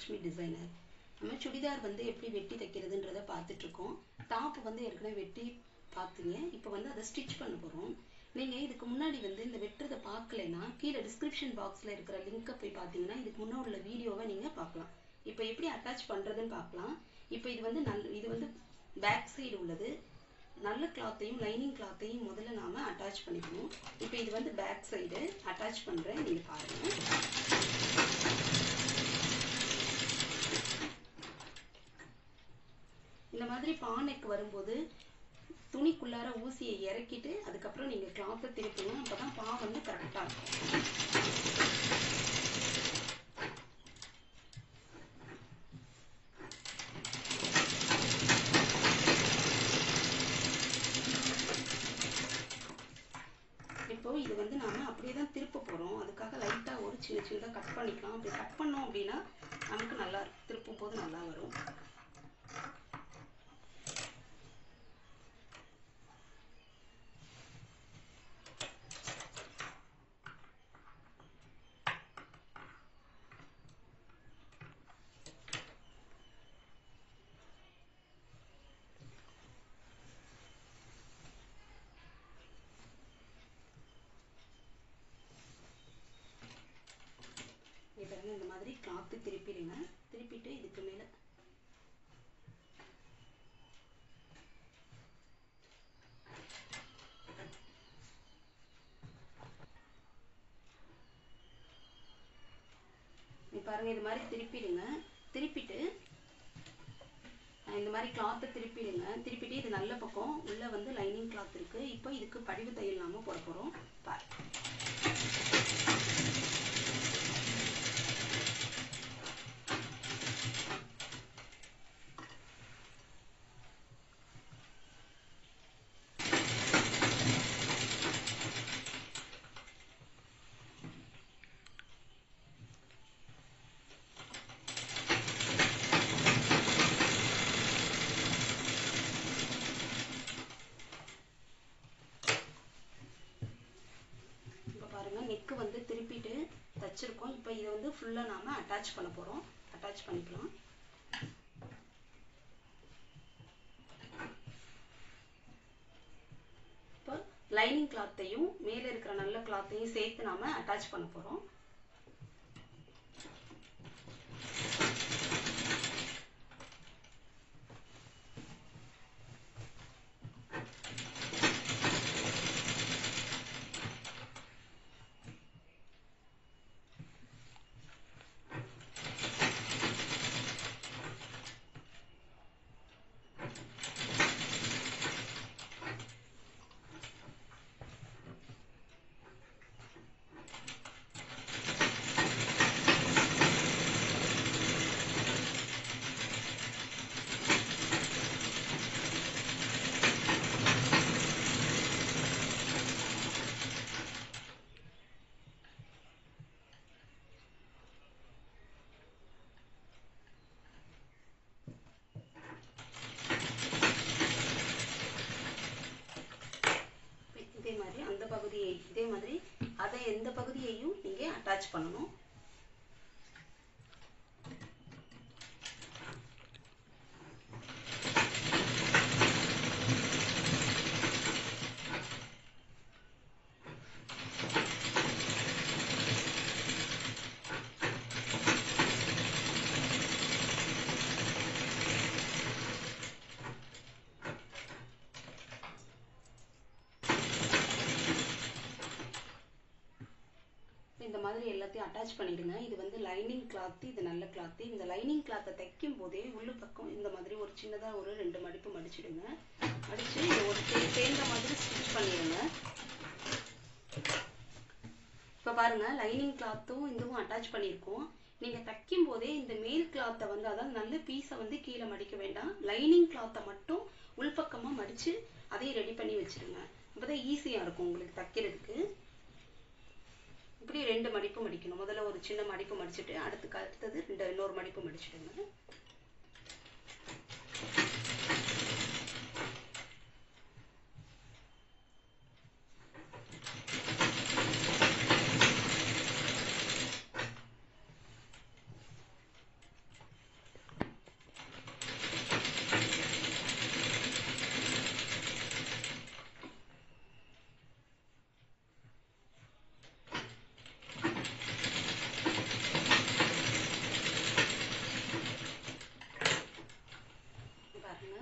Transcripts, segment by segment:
Lakshmi designer நம்ம சுடிதார் வந்து எப்படி வெட்டி தைக்கிறதுன்றத பார்த்துட்டு இருக்கோம் டாப் வந்து ஏற்கனவே வெட்டி பார்த்தீங்க இப்போ வந்து அதை ஸ்டிச் பண்ண போகிறோம் நீங்கள் இதுக்கு முன்னாடி வந்து இந்த வெட்டுறதை பார்க்கலைன்னா கீழே டிஸ்கிரிப்ஷன் பாக்ஸில் இருக்கிற லிங்கை போய் பார்த்தீங்கன்னா இதுக்கு முன்னாடி உள்ள வீடியோவை நீங்கள் பார்க்கலாம் இப்போ எப்படி அட்டாச் பண்ணுறதுன்னு பார்க்கலாம் இப்போ இது வந்து நல் இது வந்து பேக் சைடு உள்ளது நல்ல கிளாத்தையும் லைனிங் கிளாத்தையும் முதல்ல நாம அட்டாச் பண்ணிக்கணும் இப்போ இது வந்து பேக் சைடு அட்டாச் பண்ணுறேன் நீங்கள் பாருங்கள் இந்த மாதிரி பானைக்கு வரும்போது துணிக்குள்ளார ஊசியை இறக்கிட்டு அதுக்கப்புறம் நீங்கள் கிளாத்தை திருப்பணும் அப்போ தான் பா வந்து கரெக்டாக இருக்கும் இப்போ இது வந்து நாம அப்படியே தான் திருப்ப போறோம் அதுக்காக லைட்டா ஒரு சின்ன சின்னதா கட் பண்ணிக்கலாம் அப்படி கட் பண்ணோம் அப்படின்னா நமக்கு நல்லா இருக்கும் திருப்பும் போது நல்லா வரும் இப்போ வந்து இந்த மாதிரி கிளாத்து திருப்பிடுங்க திருப்பிட்டு இதுக்கு மேல நீ பாருங்க இது மாதிரி திருப்பிடுங்க திருப்பிட்டு அஹ் இந்த மாதிரி கிளாத்தை திருப்பிடுங்க திருப்பிட்டு இது நல்ல பக்கம் உள்ள வந்து லைனிங் கிளாத் இருக்கு இப்போ இதுக்கு படிவு தையல் நாம போட போறோம் பாரு இப்போ பாருங்க நெக்கு வந்து திருப்பிட்டு தச்சிருக்கோம் இப்போ இதை வந்து ஃபுல்லா நாம அட்டாச் பண்ண போறோம் அட்டாச் பண்ணிக்கலாம் இப்போ லைனிங் கிளாத்தையும் மேல இருக்கிற நல்ல கிளாத்தையும் சேர்த்து நாம அட்டாச் பண்ண போறோம் இதே மாதிரி அந்த பகுதியை இதே மாதிரி அதை எந்த பகுதியையும் நீங்க அட்டாச் பண்ணணும் இந்த மாதிரி எல்லாத்தையும் அட்டாச் பண்ணிடுங்க இது வந்து லைனிங் கிளாத் இது நல்ல கிளாத் இந்த லைனிங் கிளாத்தை தைக்கும் போதே உள்ள பக்கம் இந்த மாதிரி ஒரு சின்னதா ஒரு ரெண்டு மடிப்பு மடிச்சிடுங்க மடிச்சு இதை ஒரு தே- தேய்ந்த மாதிரி ஸ்டிச் பண்ணிடுங்க இப்ப பாருங்க லைனிங் கிளாத்தும் இதுவும் அட்டாச் பண்ணியிருக்கோம் நீங்க தைக்கும் போதே இந்த மேல் கிளாத்தை வந்து அதாவது நல்ல பீஸை வந்து கீழே மடிக்க வேண்டாம் லைனிங் கிளாத்தை மட்டும் உள்பக்கமா மடிச்சு அதையும் ரெடி பண்ணி வச்சிருங்க அப்பதான் ஈஸியா இருக்கும் உங்களுக்கு தைக்கிறதுக்கு இப்படி ரெண்டு மடிப்பு மடிக்கணும் முதல்ல ஒரு சின்ன மடிப்பு மடிச்சுட்டு அடுத்துக்கு அடுத்தது ரெண்டு இன்னொரு மடிப்பு மடிச்சிடுங்க பாருங்க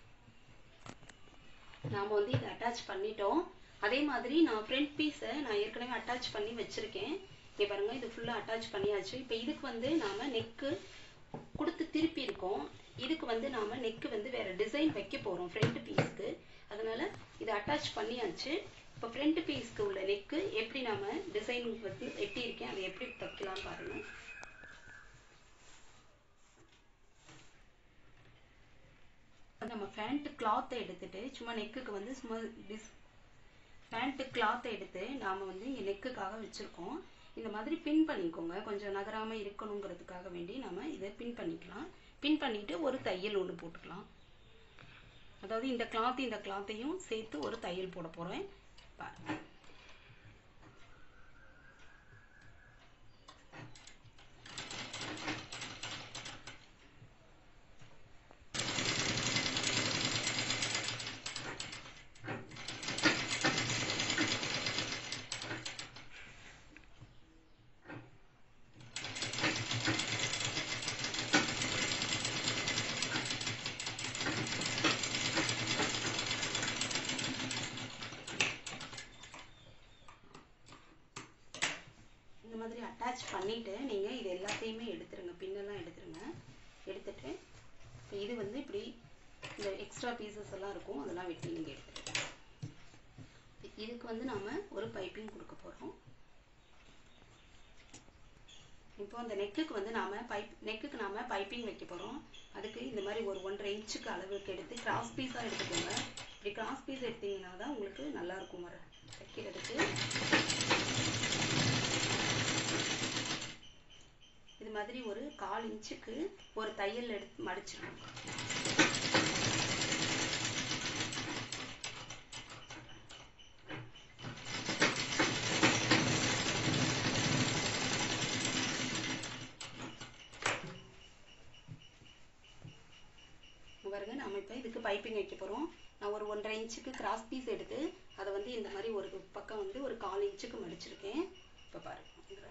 நாம வந்து இதை அட்டாச் பண்ணிட்டோம் அதே மாதிரி நான் ஃப்ரண்ட் பீஸை நான் ஏற்கனவே அட்டாச் பண்ணி வச்சிருக்கேன் இங்க பாருங்க இது ஃபுல்லா அட்டாச் பண்ணியாச்சு இப்போ இதுக்கு வந்து நாம நெக்கு கொடுத்து திருப்பி இருக்கோம் இதுக்கு வந்து நாம நெக்கு வந்து வேற டிசைன் வைக்க போறோம் ஃப்ரண்ட் பீஸ்க்கு அதனால இதை அட்டாச் பண்ணியாச்சு இப்போ ஃப்ரண்ட் பீஸ்க்கு உள்ள நெக்கு எப்படி நாம டிசைன் வந்து வெட்டியிருக்கேன் அதை எப்படி தைக்கலாம் பாருங்க நம்ம ஃபேண்ட் கிளாத்தை எடுத்துட்டு சும்மா நெக்குக்கு வந்து சும்மா டிஸ் பேண்ட் கிளாத்தை எடுத்து நாம வந்து இங்க நெக்குக்காக வச்சிருக்கோம் இந்த மாதிரி பின் பண்ணிக்கோங்க கொஞ்சம் நகராம இருக்கணுங்கிறதுக்காக வேண்டி நாம இதை பின் பண்ணிக்கலாம் பின் பண்ணிட்டு ஒரு தையல் ஒன்று போட்டுக்கலாம் அதாவது இந்த கிளாத் இந்த கிளாத்தையும் சேர்த்து ஒரு தையல் போட போறேன் பாருங்க இந்த மாதிரி அட்டாச் பண்ணிட்டு நீங்க இது எல்லாத்தையுமே எடுத்துருங்க பின்னெல்லாம் எடுத்துருங்க எடுத்துட்டு இப்ப இது வந்து இப்படி இந்த எக்ஸ்ட்ரா பீசஸ் எல்லாம் இருக்கும் அதெல்லாம் வெட்டி நீங்க எடுத்துட்டு இதுக்கு வந்து நாம ஒரு பைப்பிங் கொடுக்க போறோம் இப்போ அந்த நெக்குக்கு வந்து நாம பைப் நெக்குக்கு நாம பைப்பிங் வைக்க போறோம் அதுக்கு இந்த மாதிரி ஒரு ஒன்றரை இன்ச்சுக்கு அளவுக்கு எடுத்து கிராஸ் பீஸா எடுத்துக்கோங்க இப்படி கிராஸ் பீஸ் எடுத்தீங்கன்னா தான் உங்களுக்கு நல்லா இருக்கும் வர தைக்கிறதுக்கு இது மாதிரி ஒரு கால் இன்ச்சுக்கு ஒரு தையல் எடுத்து மடிச்சிடணும் இங்க பாருங்க நாம இப்ப இதுக்கு பைப்பிங் வைக்க போறோம் நான் ஒரு ஒன்றரை இன்ச்சுக்கு கிராஸ் பீஸ் எடுத்து அதை வந்து இந்த மாதிரி ஒரு பக்கம் வந்து ஒரு கால் இன்ச்சுக்கு மடிச்சிருக்கேன் இப்ப பாருங்க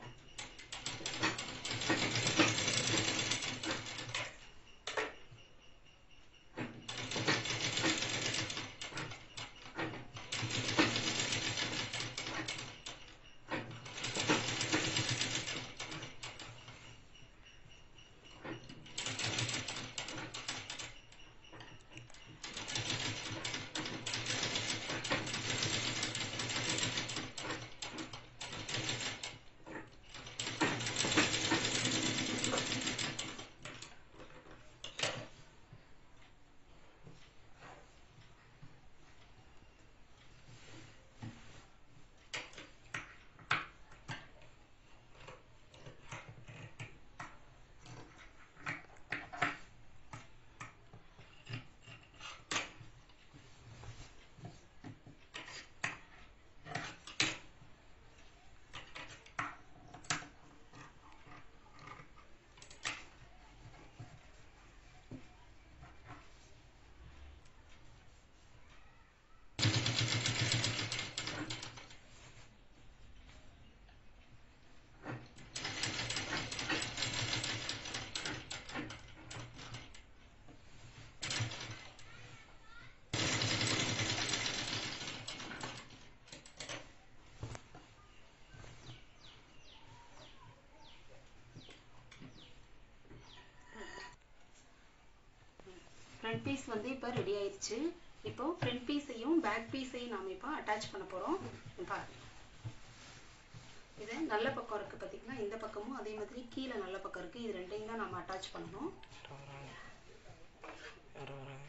ஃப்ரண்ட் பீஸ் வந்து இப்போ ரெடி ஆயிடுச்சு இப்போ ஃப்ரண்ட் பீஸையும் பேக் பீஸையும் நாம இப்போ அட்டாச் பண்ண போறோம் பாருங்க இது நல்ல பக்கம் இருக்கு பாத்தீங்களா இந்த பக்கமும் அதே மாதிரி கீழே நல்ல பக்கம் இருக்கு இது ரெண்டையும் தான் நாம அட்டாச் பண்ணணும் வராங்க யாரோ வராங்க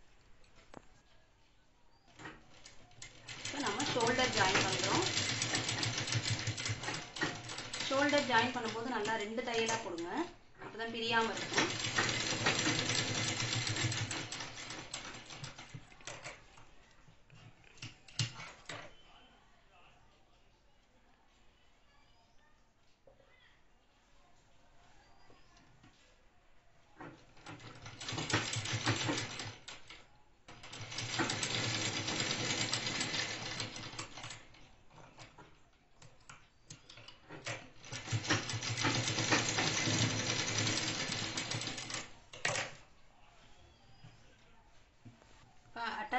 இப்போ நம்ம ஷோல்டர் ஜாயின் பண்றோம் ஷோல்டர் ஜாயின் பண்ணும்போது நல்லா ரெண்டு தையலா போடுங்க அப்பதான் பிரியாம இருக்கும்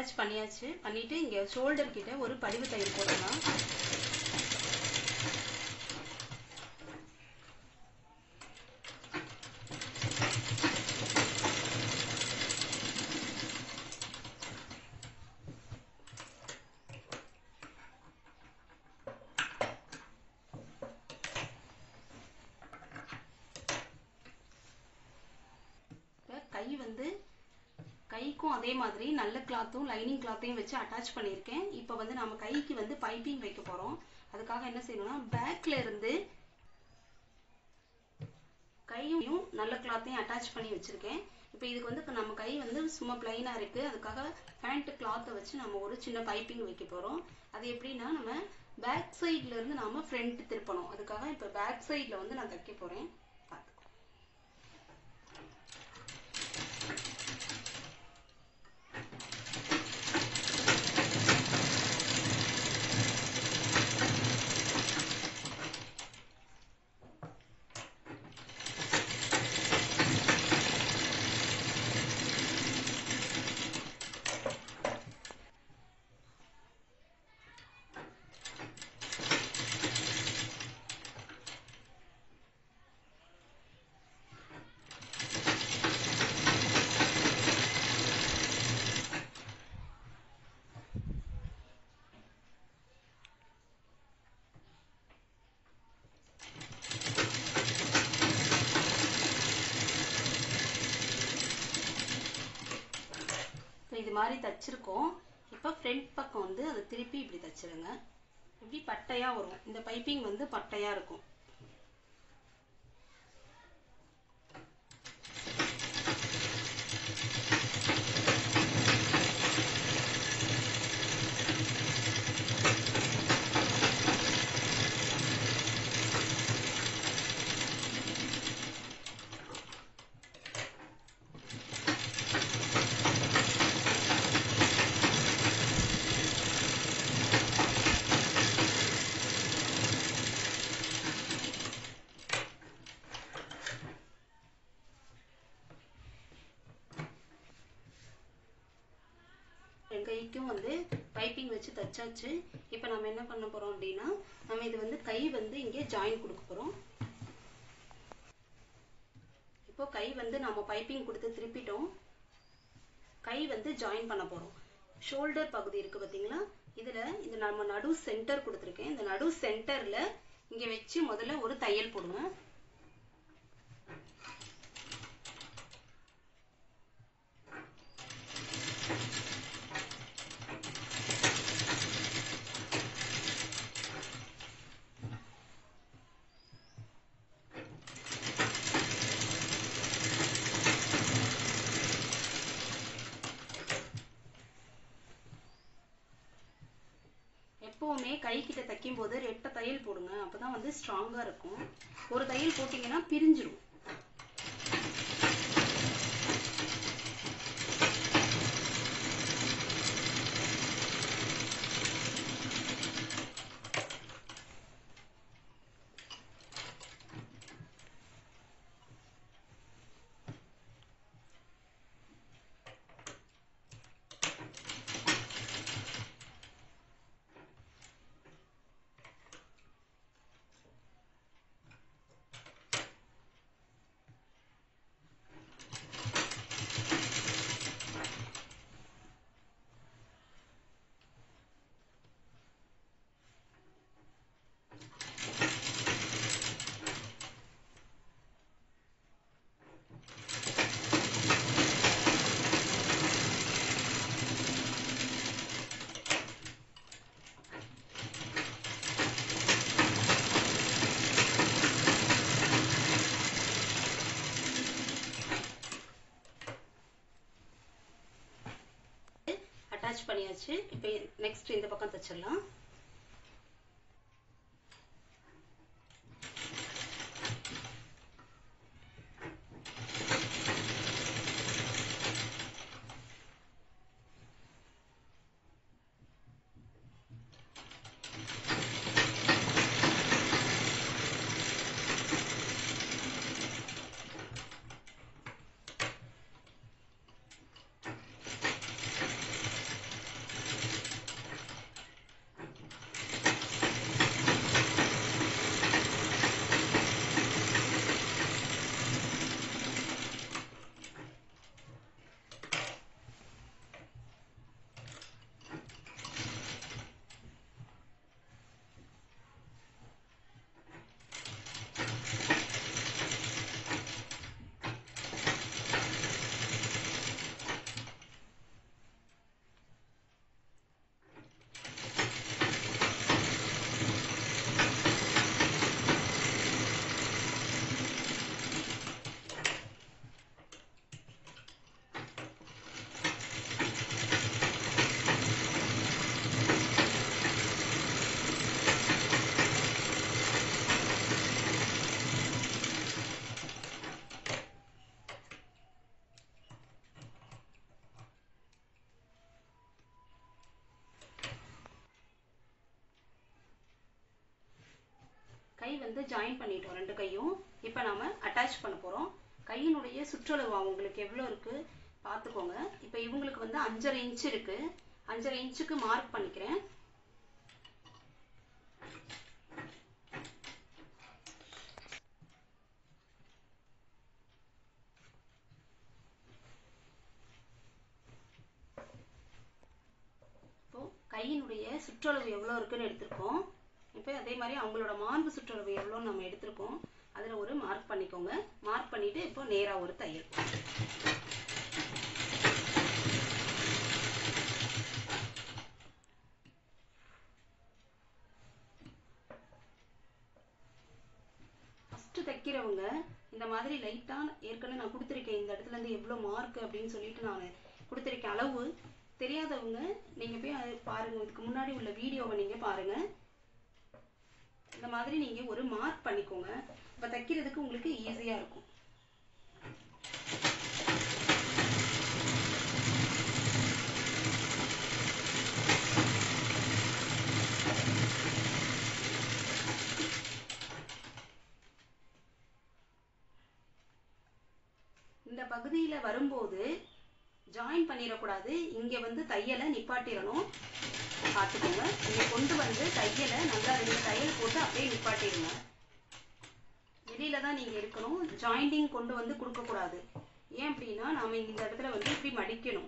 அட்டாச் பண்ணியாச்சு பண்ணிட்டு இங்க ஷோல்டர் கிட்ட ஒரு படிவு தையல் போடலாம் இப்ப கை வந்து கைக்கும் அதே மாதிரி நல்ல கிளாத்தும் லைனிங் கிளாத்தையும் வச்சு அட்டாச் பண்ணியிருக்கேன் இப்போ வந்து நம்ம கைக்கு வந்து பைப்பிங் வைக்க போறோம் அதுக்காக என்ன செய்யணும்னா பேக்ல இருந்து கையும் நல்ல கிளாத்தையும் அட்டாச் பண்ணி வச்சிருக்கேன் இப்போ இதுக்கு வந்து நம்ம கை வந்து சும்மா பிளைனா இருக்கு அதுக்காக பேண்ட் கிளாத்தை வச்சு நம்ம ஒரு சின்ன பைப்பிங் வைக்க போறோம் அது எப்படின்னா நம்ம பேக் சைட்ல இருந்து நாம ஃப்ரண்ட் திருப்பணும் அதுக்காக இப்போ பேக் சைட்ல வந்து நான் தைக்க போறேன் பார்த்துக்கோ இப்போ இது மாதிரி தச்சிருக்கோம் இப்போ ஃப்ரண்ட் பக்கம் வந்து அதை திருப்பி இப்படி தச்சிருங்க இப்படி பட்டையா வரும் இந்த பைப்பிங் வந்து பட்டையா இருக்கும் என் கைக்கும் வந்து பைப்பிங் வச்சு தச்சாச்சு இப்போ நம்ம என்ன பண்ண போறோம் அப்படின்னா நம்ம இது வந்து கை வந்து இங்கே ஜாயின் கொடுக்க போறோம் இப்போ கை வந்து நம்ம பைப்பிங் கொடுத்து திருப்பிட்டோம் கை வந்து ஜாயின் பண்ண போறோம் ஷோல்டர் பகுதி இருக்கு பாத்தீங்களா இதுல இந்த நம்ம நடு சென்டர் கொடுத்துருக்கேன் இந்த நடு சென்டர்ல இங்க வச்சு முதல்ல ஒரு தையல் போடுங்க எப்பவுமே கை கிட்ட தைக்கும் போது ரெட்டை தையல் போடுங்க அப்பதான் வந்து ஸ்ட்ராங்கா இருக்கும் ஒரு தையல் போட்டீங்கன்னா பிரிஞ்சிடும் அட்டாச் பண்ணியாச்சு இப்போ நெக்ஸ்ட் இந்த பக்கம் தச்சிடலாம் கை வந்து ஜாயின் பண்ணிட்டோம் ரெண்டு கையும் இப்போ நாம அட்டாச் பண்ண போறோம் கையினுடைய சுற்றளவு அவங்களுக்கு எவ்வளோ இருக்கு பார்த்துக்கோங்க இப்போ இவங்களுக்கு வந்து அஞ்சரை இன்ச் இருக்கு அஞ்சரை இன்ச்சுக்கு மார்க் பண்ணிக்கிறேன் இப்போ கையினுடைய சுற்றளவு எவ்வளோ இருக்குன்னு எடுத்திருக்கோம் இப்போ அதே மாதிரி அவங்களோட மார்பு சுற்றளவு எவ்வளோன்னு நம்ம எடுத்திருக்கோம் அதில் ஒரு மார்க் பண்ணிக்கோங்க மார்க் பண்ணிட்டு இப்போ நேராக ஒரு தையல் ஃபஸ்ட்டு தைக்கிறவங்க இந்த மாதிரி லைட்டாக ஏற்கனவே நான் கொடுத்துருக்கேன் இந்த இடத்துல இருந்து எவ்வளோ மார்க் அப்படின்னு சொல்லிட்டு நான் கொடுத்துருக்கேன் அளவு தெரியாதவங்க நீங்கள் போய் அது பாருங்க இதுக்கு முன்னாடி உள்ள வீடியோவை நீங்கள் பாருங்க இந்த மாதிரி நீங்கள் ஒரு மார்க் பண்ணிக்கோங்க இப்போ தைக்கிறதுக்கு உங்களுக்கு ஈஸியாக இருக்கும் இந்த பகுதியில வரும்போது ஜாயின் பண்ணிடக்கூடாது இங்க வந்து தையலை நிப்பாட்டிடணும் பார்த்துக்கோங்க இங்க கொண்டு வந்து தையலை நல்லா ரெண்டு தையல் போட்டு அப்படியே நிப்பாட்டிடுங்க வெளியில தான் நீங்க இருக்கணும் ஜாயிண்டிங் கொண்டு வந்து கொடுக்க கூடாது ஏன் அப்படின்னா நாம இந்த இடத்துல வந்து இப்படி மடிக்கணும்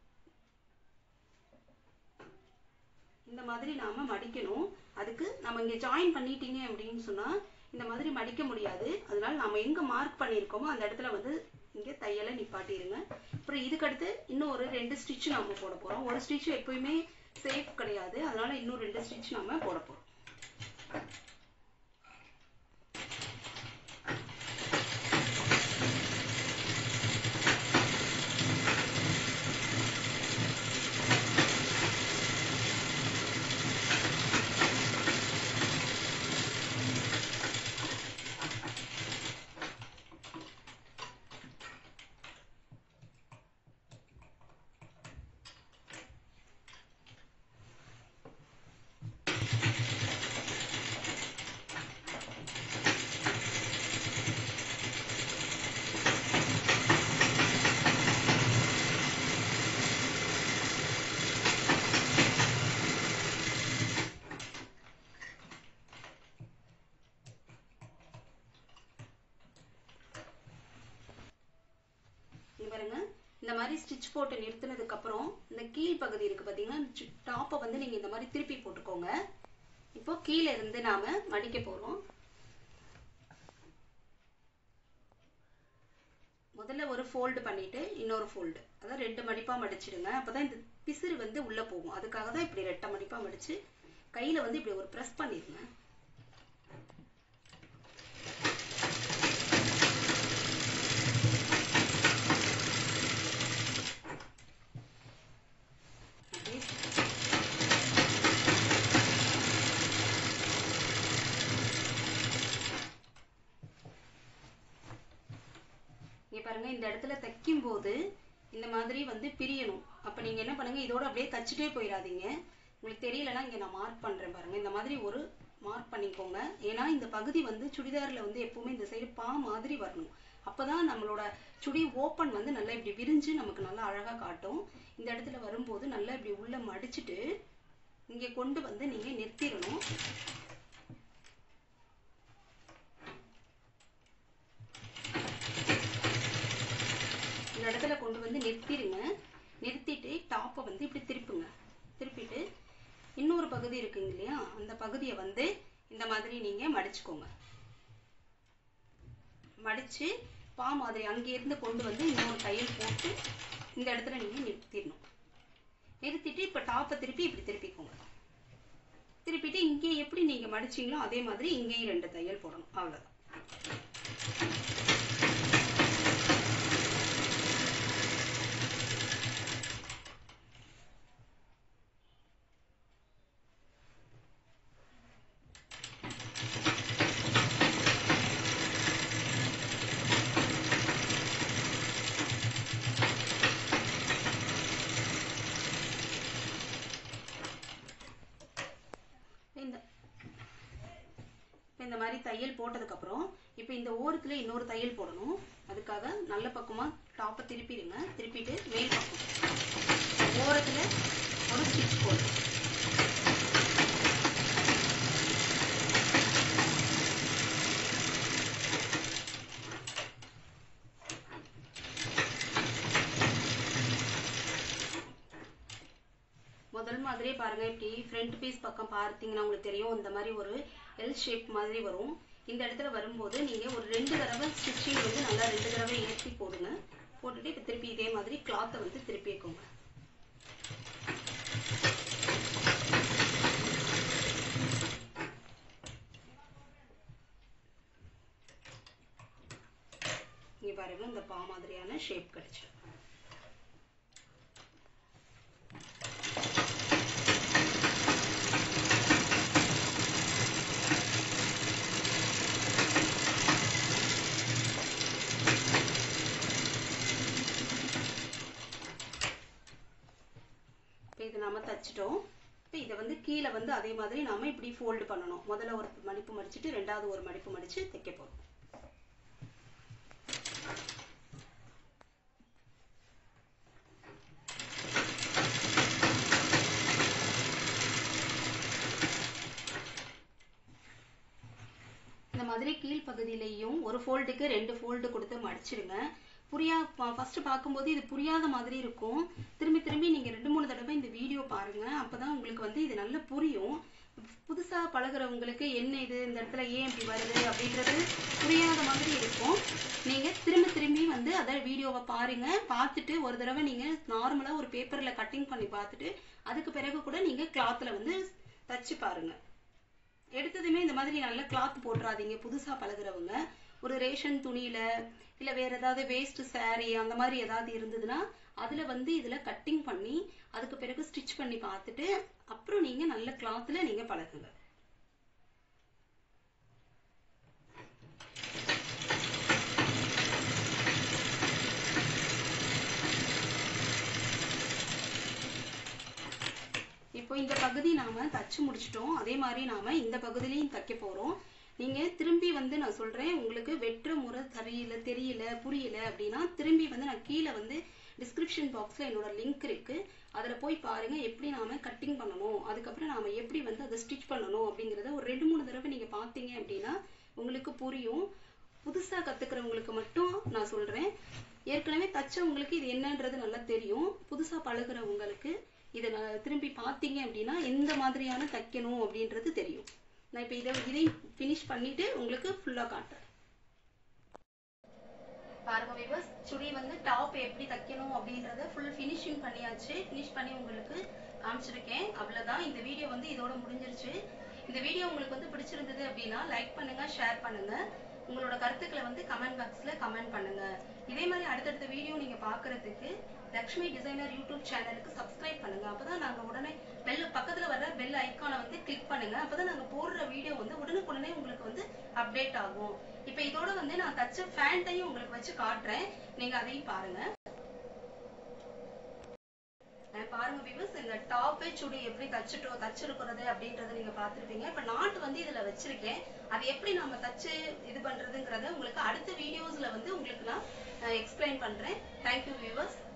இந்த மாதிரி நாம மடிக்கணும் அதுக்கு நம்ம இங்க ஜாயின் பண்ணிட்டீங்க அப்படின்னு சொன்னா இந்த மாதிரி மடிக்க முடியாது அதனால நம்ம எங்க மார்க் பண்ணியிருக்கோமோ அந்த இடத்துல வந்து இங்க தையலை நிப்பாட்டிடுங்க அப்புறம் இதுக்கு அடுத்து இன்னும் ஒரு ரெண்டு ஸ்டிச் நம்ம போட போறோம் ஒரு ஸ்டிச் எப்பயுமே சேஃப் கிடையாது அதனால இன்னும் ரெண்டு ஸ்டிச் நம்ம போட போறோம் இங்க பாருங்க இந்த மாதிரி ஸ்டிச் போட்டு நிறுத்தினதுக்கு அப்புறம் இந்த கீழ் பகுதி இருக்கு பாத்தீங்கன்னா டாப்பை வந்து நீங்க இந்த மாதிரி திருப்பி போட்டுக்கோங்க இப்போ கீழே இருந்து நாம மடிக்க போறோம் முதல்ல ஒரு ஃபோல்டு பண்ணிட்டு இன்னொரு ஃபோல்டு அதாவது ரெண்டு மடிப்பா மடிச்சிடுங்க அப்பதான் இந்த பிசிறு வந்து உள்ள போகும் அதுக்காக தான் இப்படி ரெட்டை மடிப்பா மடிச்சு கையில வந்து இப்படி ஒரு ப்ரெஸ் பண்ணிருங்க அப்படியே இங்க பாருங்க இந்த இடத்துல தைக்கும் போது இந்த மாதிரி வந்து பிரியணும் அப்ப நீங்க என்ன பண்ணுங்க இதோட அப்படியே தச்சுட்டே போயிடாதீங்க உங்களுக்கு தெரியலன்னா இங்க நான் மார்க் பண்றேன் பாருங்க இந்த மாதிரி ஒரு மார்க் பண்ணிக்கோங்க ஏன்னா இந்த பகுதி வந்து சுடிதார்ல வந்து எப்பவுமே இந்த சைடு பா மாதிரி வரணும் அப்பதான் நம்மளோட சுடி ஓப்பன் வந்து நல்லா இப்படி விரிஞ்சு நமக்கு நல்லா அழகா காட்டும் இந்த இடத்துல வரும்போது நல்லா இப்படி உள்ள மடிச்சிட்டு இங்க கொண்டு வந்து நீங்க நிறுத்திடணும் இந்த இடத்துல கொண்டு வந்து நிறுத்திடுங்க நிறுத்திட்டு டாப்பை வந்து இப்படி திருப்புங்க திருப்பிட்டு இன்னொரு பகுதி இருக்குங்க இல்லையா அந்த பகுதியை வந்து இந்த மாதிரி நீங்க மடிச்சுக்கோங்க மடிச்சு பா மாதிரி அங்கே இருந்து கொண்டு வந்து இன்னொரு தையல் போட்டு இந்த இடத்துல நீங்க நிறுத்திடணும் நிறுத்திட்டு இப்ப டாப்பை திருப்பி இப்படி திருப்பிக்கோங்க திருப்பிட்டு இங்கே எப்படி நீங்க மடிச்சீங்களோ அதே மாதிரி இங்கேயும் ரெண்டு தையல் போடணும் அவ்வளவுதான் இந்த இப்ப இந்த மாதிரி தையல் போட்டதுக்கு அப்புறம் இப்போ இந்த ஓரத்துல இன்னொரு தையல் போடணும் அதுக்காக நல்ல பக்கமா டாப்பை திருப்பிடுங்க திருப்பிட்டு மேல் பக்கம் ஓரத்துல ஒரு ஸ்டிச் போடணும் முதல் மாதிரியே பாருங்க இப்படி ஃப்ரண்ட் பீஸ் பக்கம் பார்த்தீங்கன்னா உங்களுக்கு தெரியும் இந்த மாதிரி ஒரு எல் ஷேப் மாதிரி வரும் இந்த இடத்துல வரும்போது நீங்க ஒரு ரெண்டு தடவை ஸ்டிச்சிங் வந்து நல்லா ரெண்டு தடவை ஏற்றி போடுங்க போட்டுட்டு இப்போ திருப்பி இதே மாதிரி கிளாத்தை வந்து திருப்பி வைக்கோங்க இங்க பாருங்க இந்த பா மாதிரியான ஷேப் கிடைச்சிடும் இப்போ இது நாம தச்சிட்டோம் இப்போ இதை வந்து கீழே வந்து அதே மாதிரி நாம இப்படி ஃபோல்டு பண்ணணும் முதல்ல ஒரு மடிப்பு மடிச்சிட்டு ரெண்டாவது ஒரு மடிப்பு மடிச்சு தைக்க போறோம் இந்த மாதிரி கீழ் பகுதியிலையும் ஒரு ஃபோல்டுக்கு ரெண்டு ஃபோல்டு கொடுத்து மடிச்சிடுங்க புரியா ஃபர்ஸ்ட் பார்க்கும்போது இது புரியாத மாதிரி இருக்கும் திரும்பி திரும்பி நீங்க ரெண்டு மூணு தடவை இந்த வீடியோ பாருங்க அப்பதான் உங்களுக்கு வந்து இது நல்லா புரியும் புதுசா பழகுறவங்களுக்கு என்ன இது இந்த இடத்துல ஏன் இப்படி வருது அப்படின்றது புரியாத மாதிரி இருக்கும் நீங்க திரும்ப திரும்பி வந்து அதை வீடியோவை பாருங்க பார்த்துட்டு ஒரு தடவை நீங்க நார்மலா ஒரு பேப்பர்ல கட்டிங் பண்ணி பார்த்துட்டு அதுக்கு பிறகு கூட நீங்க கிளாத்ல வந்து தச்சு பாருங்க எடுத்ததுமே இந்த மாதிரி நல்ல கிளாத் போட்டுறாதீங்க புதுசா பழகுறவங்க ஒரு ரேஷன் துணியில இல்ல வேற ஏதாவது வேஸ்ட் saree அந்த மாதிரி ஏதாவது இருந்ததுன்னா அதுல வந்து இதுல கட்டிங் பண்ணி அதுக்கு பிறகு ஸ்டிச் பண்ணி பார்த்துட்டு அப்புறம் நீங்க நல்ல கிளாத்ல நீங்க பழகுங்க இப்போ இந்த பகுதி நாம தச்சு முடிச்சிட்டோம் அதே மாதிரி நாம இந்த பகுதியிலையும் தைக்க போறோம் நீங்க திரும்பி வந்து நான் சொல்றேன் உங்களுக்கு வெட்டுற முறை தெரியல தெரியல புரியல அப்படின்னா திரும்பி வந்து நான் கீழே வந்து டிஸ்கிரிப்ஷன் பாக்ஸ்ல என்னோட லிங்க் இருக்கு அதுல போய் பாருங்க எப்படி நாம கட்டிங் பண்ணணும் அதுக்கப்புறம் நாம எப்படி வந்து அதை ஸ்டிச் பண்ணணும் அப்படிங்கறத ஒரு ரெண்டு மூணு தடவை நீங்க பாத்தீங்க அப்படின்னா உங்களுக்கு புரியும் புதுசா கத்துக்கிறவங்களுக்கு மட்டும் நான் சொல்றேன் ஏற்கனவே தச்சவங்களுக்கு இது என்னன்றது நல்லா தெரியும் புதுசா பழகுறவங்களுக்கு இதை நான் திரும்பி பார்த்தீங்க அப்படின்னா எந்த மாதிரியான தைக்கணும் அப்படின்றது தெரியும் நான் இப்போ இதை இதையும் ஃபினிஷ் பண்ணிட்டு உங்களுக்கு ஃபுல்லா காட்டுறேன் பாருங்க விவர்ஸ் சுடி வந்து டாப் எப்படி தைக்கணும் அப்படின்றத ஃபுல் ஃபினிஷிங் பண்ணியாச்சு ஃபினிஷ் பண்ணி உங்களுக்கு காமிச்சிருக்கேன் அவ்வளவுதான் இந்த வீடியோ வந்து இதோட முடிஞ்சிருச்சு இந்த வீடியோ உங்களுக்கு வந்து பிடிச்சிருந்தது அப்படின்னா லைக் பண்ணுங்க ஷேர் பண்ணுங்க உங்களோட கருத்துக்களை வந்து கமெண்ட் பாக்ஸ்ல கமெண்ட் பண்ணுங்க இதே மாதிரி அடுத்தடுத்த வீடியோ நீங்க பார்க்கிறதுக்கு லக்ஷ்மி டிசைனர் யூடியூப் சேனலுக்கு சப்ஸ்கிரைப் பண்ணுங்க அப்பதான் நாங்க உடனே பெல் பக்கத்துல வர பெல் ஐக்கானை வந்து கிளிக் பண்ணுங்க அப்பதான் நாங்க போடுற வீடியோ வந்து உடனுக்குடனே உங்களுக்கு வந்து அப்டேட் ஆகும் இப்போ இதோட வந்து நான் தச்ச ஃபேண்ட்டையும் உங்களுக்கு வச்சு காட்டுறேன் நீங்க அதையும் பாருங்க அஹ் பாருங்க வியூஸ் இந்த டாப் சுடி எப்படி தச்சுட்டோ தச்சிருக்கிறது அப்படின்றத நீங்க பார்த்திருப்பீங்க இப்ப நாட்டு வந்து இதுல வச்சிருக்கேன் அது எப்படி நாம தச்சு இது பண்றதுங்கறத உங்களுக்கு அடுத்த வீடியோஸ்ல வந்து உங்களுக்கு நான் எக்ஸ்பிளைன் பண்றேன் தேங்க்யூ வியூவர்ஸ்